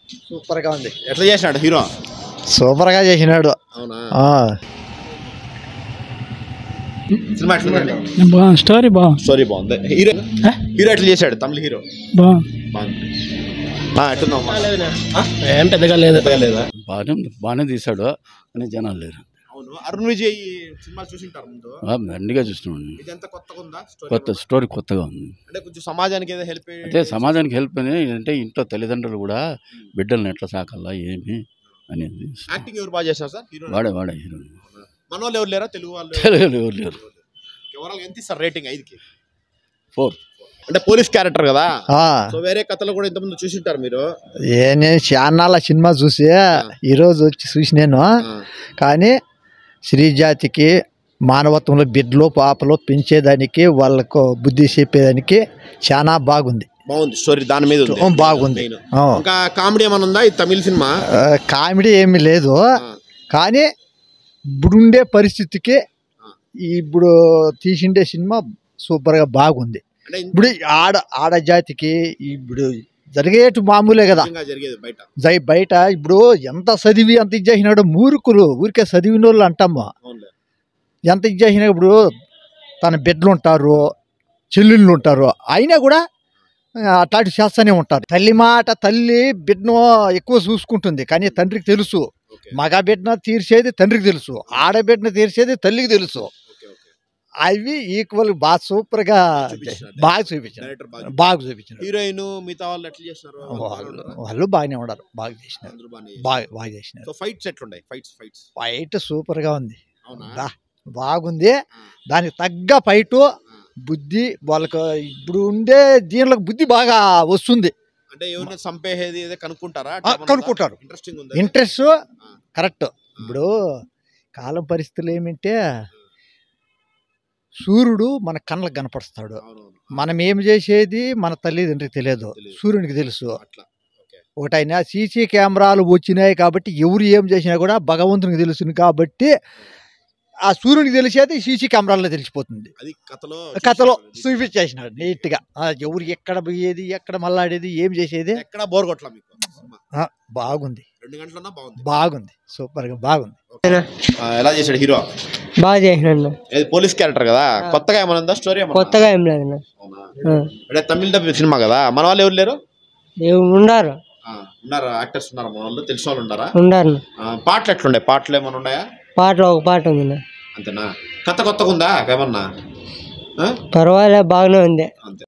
Super గా ఉంది ఎట్లా చేసినాడు హీరో సూపర్ గా చేసినాడు అవునా ఆ, సినిమా ఎట్లుందండి బా స్టోరీ బా స్టోరీ బాగుంది హీరో హీరో ఎట్లా చేశాడు తమిళ హీరో బా బాగుంది ఆ, ఎట్లుందమ్మా ఆ? ఏం పెద్దగా లేదు పెద్దగా లేదా బాగానే బాగానే తీశాడు కానీ జనాలు లేరు అవును అరుణ్ విజయ్ సినిమాలు చూసింటారు ముందు ఆ, దండిగా చూస్తున్నాడు ఇదంతా కొత్తగా ఉందా స్టోరీ కొత్త స్టోరీ కొత్తగా ఉంది అంటే కొంచెం సమాజానికి ఏదో హెల్ప్ అయితే సమాజానికి హెల్ప్ అని అంటే ఇంట్లో తల్లిదండ్రులు కూడా బిడ్డల్ని ఎట్లా సాకాలా ఏమి అనేది యాక్టింగ్ ఎవరు బాగా చేశారు సార్ హీరో వాడే వాడే హీరో మన వాళ్ళు ఎవరు లేరా తెలుగు వాళ్ళు తెలుగు ఎవరు లేరు ఎవరు ఎంత ఇస్తారు రేటింగ్ ఐదుకి ఫోర్ అంటే పోలీస్ క్యారెక్టర్ కదా ఆ, సో వేరే కథలు కూడా ఇంతకుముందు చూసింటారు మీరు ఏ నేను చాన్నాళ్ళ సినిమా చూసి ఈరోజు వచ్చి చూసి నేను ఆ, కానీ స్త్రీజాతికి మానవత్వంలో బిడ్డలు పాపలు పెంచేదానికి వాళ్ళకు బుద్ధి చెప్పేదానికి చాలా బాగుంది బాగుంది స్టోరీ దాని మీద ఉంది ఓ, బాగుంది Main. ఆ, ఇంకా కామెడీ ఏమైనా ఉందా ఇది తమిళ సినిమా ఆ, కామెడీ ఏమీ లేదు ఆ, కానీ ఇప్పుడుండే పరిస్థితికి ఇప్పుడు తీసిండే సినిమా సూపర్గా బాగుంది అంటే ఇప్పుడు ఈ ఆడ ఆడ జాతికి ఇప్పుడు జరిగేటి మామూలే కదా నిజంగా జరిగేది బయట జై బయట ఇప్పుడు ఎంత చదివి ఎంత ఇది చేసినాడు మూర్ఖులు ఊరికే చదివిన వాళ్ళు అంటాము అవునులే ఎంత ఇది చేసినా ఇప్పుడు తన బిడ్డలు ఉంటారు చెల్లెళ్ళు ఉంటారు అయినా కూడా ఆ, అట్లాంటి చేస్తూనే ఉంటారు తల్లి మాట తల్లి బిడ్డను ఎక్కువ చూసుకుంటుంది కానీ తండ్రికి తెలుసు ఓకే మగ బిడ్డను తీర్చేది తండ్రికి తెలుసు ఆడబిడ్డను తీర్చేది తల్లికి తెలుసు ఓకే ఓకే అవి ఈక్వల్ బాగా సూపర్గా చూపించినారు. బాగా చూపించారు డైరెక్టర్ బాగా బాగా చూపించారు హీరోయిన్ మిగతా వాళ్ళు ఎట్లా చేస్తున్నారు వాళ్ళు వాళ్ళు బాగానే ఉన్నారు బాగా చేసినారు అందరూ బాగానే బాగా బాగా చేసినారు సో ఫైట్స్ ఎట్లున్నాయి ఫైట్స్ ఫైట్స్ ఫైట్ సూపర్గా ఉంది అవునా దా, బాగుంది దానికి తగ్గ ఫైటు బుద్ధి వాళ్ళకు ఇప్పుడు ఉండే దీనిలో బుద్ధి బాగా వస్తుంది అంటే ఎవరిని చంపేది ఏదో కనుక్కుంటారా ఆ, కనుక్కుంటారు. ఇంట్రెస్టింగ్ ఉంది ఇంట్రెస్ట్ కరెక్ట్ ఇప్పుడు కాలం పరిస్థితులు ఏమంటే సూర్యుడు మన కళ్ళకు కనపడుస్తాడు అవునవును మనం ఏం చేసేది మన తల్లిదండ్రికి తెలియదు తెలీదు. సూర్యునికి తెలుసు అట్లా ఓకే ఒకటైనా సీసీ కెమెరాలు వచ్చినాయి కాబట్టి ఎవరు ఏం చేసినా కూడా భగవంతునికి తెలుస్తుంది కాబట్టి ఆ సూర్యునికి తెలిసేది సీసీ కెమెరాల్లో తెలిసిపోతుంది అది కథలో కథలో చూపించారు. చూపించేసినాడు నీట్గా ఆ, ఎవరు ఎక్కడ పోయేది ఎక్కడ మల్లాడేది ఏం చేసేది ఎక్కడ బోర్ కొట్టలా మీకు సినిమా ఆ, బాగుంది రెండు గంటలన్నా బాగుంది బాగుంది సూపర్గా బాగుంది ఆ, ఎలా చేశాడు హీరో బాగా చేసినాడు ఏది పోలీస్ క్యారెక్టర్ కదా కొత్తగా ఏమైనా ఉందా స్టోరీ ఏమన్నా కొత్తగా ఏం లేదు అన్న. అవునా? ఆ. అంటే తమిళ డబ్బి సినిమా కదా మన వాళ్ళు ఎవరు లేరు ఏం ఉండారు ఆ, ఉన్నారా యాక్టర్స్ ఉన్నారా మన వాళ్ళు తెలిసిన వాళ్ళు ఉన్నారా ఉండారు ఆ, పాటలు ఎట్లుండే పాటలు ఏమైనా ఉన్నాయా పాటలు ఒక పాట ఉంది అన్న. అంతేనా కథ కొత్తగా ఉందా ఏమన్నా ఆ? పర్వాలే బాగానే ఉంది అంతే